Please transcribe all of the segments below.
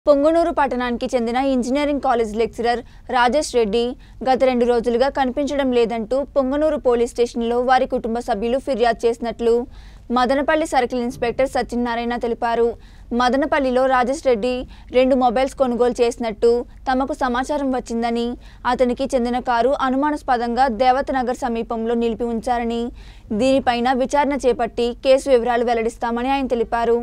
పొంగనూరు పట్టణానికి చెందిన engineering college lecturer Rajesh Reddy గత రెండు రోజులుగా కనిపించడం లేదంటూ పొంగనూరు పోలీస్ స్టేషన్లో వారి కుటుంబ సభ్యులు ఫిర్యాదు చేసినట్లు మదనపల్లి సర్కిల్ ఇన్స్పెక్టర్ సత్యనారాయణ తెలిపారు మదనపల్లిలో రాజేష్ రెడ్డి రెండు మొబైల్స్ కొనుగోలు చేసినట్టు తమకు సమాచారం వచ్చిందని అతనికి చెందిన కారు అనుమానాస్పదంగా దేవతనగర్ సమీపంలో నిలిపి ఉంచారని దీనిపైన విచారణ చేపట్టి కేసు వివరాలు వెల్లడిస్తామని ఆయన తెలిపారు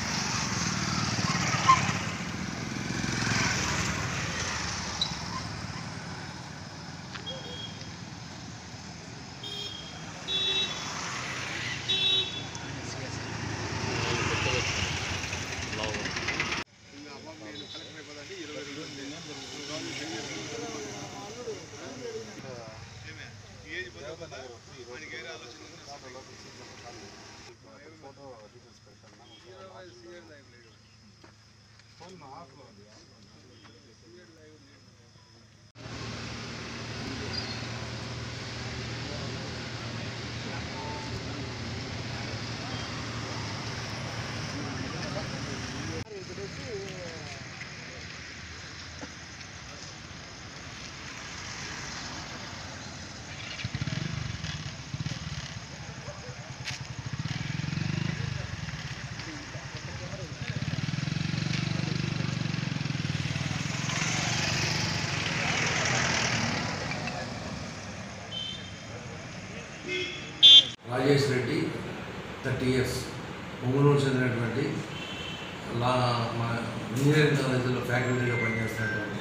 రాజేష్ రెడ్డి థర్టీ ఇయర్స్ ఒంగోలు చెందినటువంటి లా మా ఇంజనీరింగ్ కాలేజీలో ఫ్యాకల్టీగా పనిచేస్తున్నటువంటి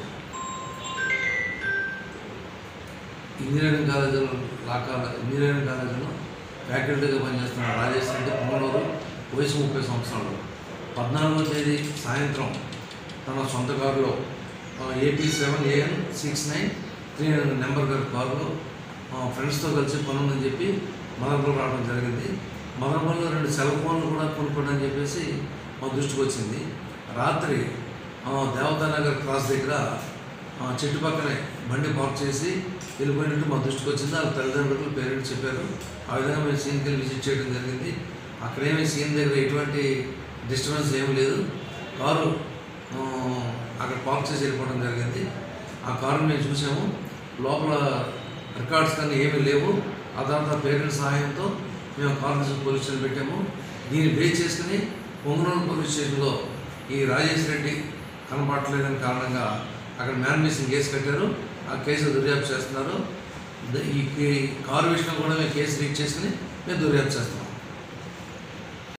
ఇంజనీరింగ్ కాలేజీలో లా కాలేజ్ ఇంజనీరింగ్ కాలేజీలో ఫ్యాకల్టీగా పనిచేస్తున్న రాజేష్ రెడ్డి పొంగనూరు వయసు ముప్పై సంవత్సరాలు పద్నాలుగో తేదీ సాయంత్రం తన సొంత కారులో AP seven A N six nine three number గారి కారులో ఫ్రెండ్స్తో కలిసి పనుందని చెప్పి మదనపల్లి రావడం జరిగింది మదనపల్లిలో రెండు సెల్ ఫోన్లు కూడా కొనుక్కోండి అని చెప్పేసి మా దృష్టికి వచ్చింది రాత్రి ఆ, దేవతానగర్ క్రాస్ దగ్గర ఆ, చెట్టు పక్కనే బండి పార్క్ చేసి వెళ్ళిపోయినట్టు మా దృష్టికి వచ్చింది వాళ్ళ తల్లిదండ్రులు పేరెంట్స్ చెప్పారు ఆ విధంగా మేము సీన్కి వెళ్ళి విజిట్ చేయడం జరిగింది అక్కడేమీ సీన్ దగ్గర ఎటువంటి డిస్టర్బెన్స్ ఏమీ లేదు కారు ఆ, అక్కడ పార్క్ చేసి వెళ్ళిపోవడం జరిగింది ఆ కారుని మేము చూసాము లోపల రికార్డ్స్ కానీ ఏమీ లేవు ఆ తర్వాత పేరెంట్స్ సహాయంతో మేము కారు పోలీస్ స్టేషన్ పెట్టాము దీన్ని బేస్ చేసుకుని పొంగనూరు పోలీస్ స్టేషన్లో ఈ రాజేష్ రెడ్డి కనపడలేదని కారణంగా అక్కడ మ్యాన్ మిస్సింగ్ కేసు కట్టారు ఆ కేసు దర్యాప్తు చేస్తున్నారు ద- ఈ కే- కారు విషయంలో కూడా మేము కేసు రీచ్ చేసుకుని మేము దర్యాప్తు చేస్తాం